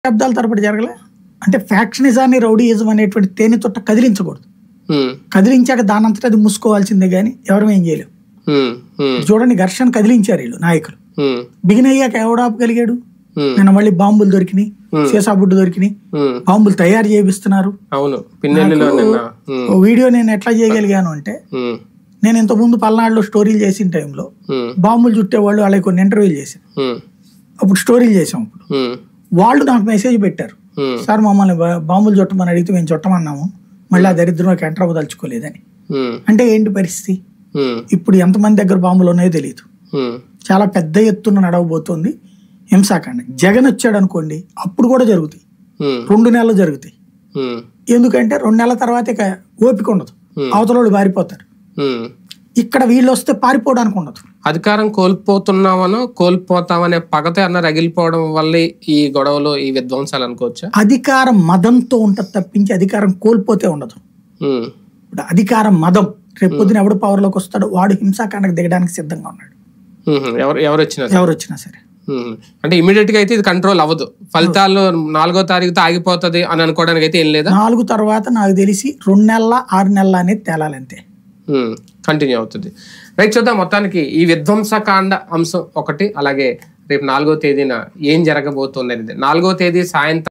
శబ్దాల తరబడి జరగలే అంటే ఫ్యాక్షనిజాన్ని రౌడీయిజం అనేటువంటి తేనె తొట్ట కదిలించకూడదు ఉమ్, కదిలించాక దానంతటా అది మూసుకోవాల్సిందే కానీ ఎవరు ఏం చేయలేం ఉమ్, ఉమ్, చూడండి ఘర్షణ కదిలించారు వీళ్ళు నాయకులు ఉమ్, బిగిన్ అయ్యాక ఎవడు ఆపగలిగాడు ఉమ్, నిన్న మళ్ళీ బాంబులు దొరికినాయి సీసా బుడ్డు దొరికినాయి ఉమ్. బాంబులు తయారు చేపిస్తున్నారు అవును పిన్నెల్లిలో నిన్న ఉమ్, ఓ వీడియో నేను ఎట్లా చేయగలిగాను అంటే ఉమ్, నేను ఇంతకుముందు పల్నాడులో స్టోరీలు చేసిన టైంలో ఉమ్, బాంబులు చుట్టేవాళ్ళు వాళ్ళకి కొన్ని ఇంటర్వ్యూలు చేశాను ఉమ్, అప్పుడు స్టోరీలు చేసాం అప్పుడు ఉమ్, వాళ్ళు నాకు మెసేజ్ పెట్టారు ఉమ్, సార్ మమ్మల్ని బా- బాంబులు చుట్టమని అడిగితే మేము చుట్టమన్నాము మళ్ళీ ఆ దరిద్రంలోకి ఎంటర్ అవ్వదలుచుకోలేదని ఉమ్, అంటే ఏంటి పరిస్థితి ఉమ్, ఇప్పుడు ఎంతమంది దగ్గర బాంబులు ఉన్నాయో తెలియదు ఉమ్, చాలా పెద్ద ఎత్తున నడవబోతోంది హింసాకాండ జగన్ వచ్చాడు అనుకోండి అప్పుడు కూడా జరుగుతాయి ఉమ్, రెండు నెలలు జరుగుతాయి ఉమ్, ఎందుకంటే రెండు నెలల తర్వాత ఇక ఓపిక ఉండదు అవతల వాళ్ళు పారిపోతారు ఉమ్. ఇక్కడ వీళ్ళు వస్తే పారిపోవడానికి ఉండదు అధికారం కోల్పోతున్నామనో కోల్పోతామనే పగతో అన్న రగిలిపోవడం వల్లే ఈ గొడవలు ఈ విధ్వంసాలు అనుకోవచ్చా అధికారం మదంతో ఉంటుంది తప్పించి అధికారం కోల్పోతే ఉండదు ఉమ్, ఇప్పుడు అధికారం మదం రేపు పొద్దున ఎవడు పవర్లోకి వస్తాడో వాడు హింసాకాండకు దిగడానికి సిద్ధంగా ఉన్నాడు ఉమ్, ఎవరు ఎవరు వచ్చినా సరే. ఎవరు వచ్చినా సరే ఉమ్, అంటే ఇమీడియట్ గా అయితే ఇది కంట్రోల్ అవ్వదు ఫలితాలు నాలుగో తారీఖుతో ఆగిపోతది అని అనుకోవడానికి అయితే ఏం లేదా నాలుగు తర్వాత నాకు తెలిసి రెండు నెలల ఆరు నెలల అనేది తేలాలంతే కంటిన్యూ అవుతుంది రైట్ చూద్దాం మొత్తానికి ఈ విధ్వంసకాండ అంశం ఒకటి అలాగే రేపు నాలుగో తేదీన ఏం జరగబోతుంది అనేది నాలుగో తేదీ సాయంత్రం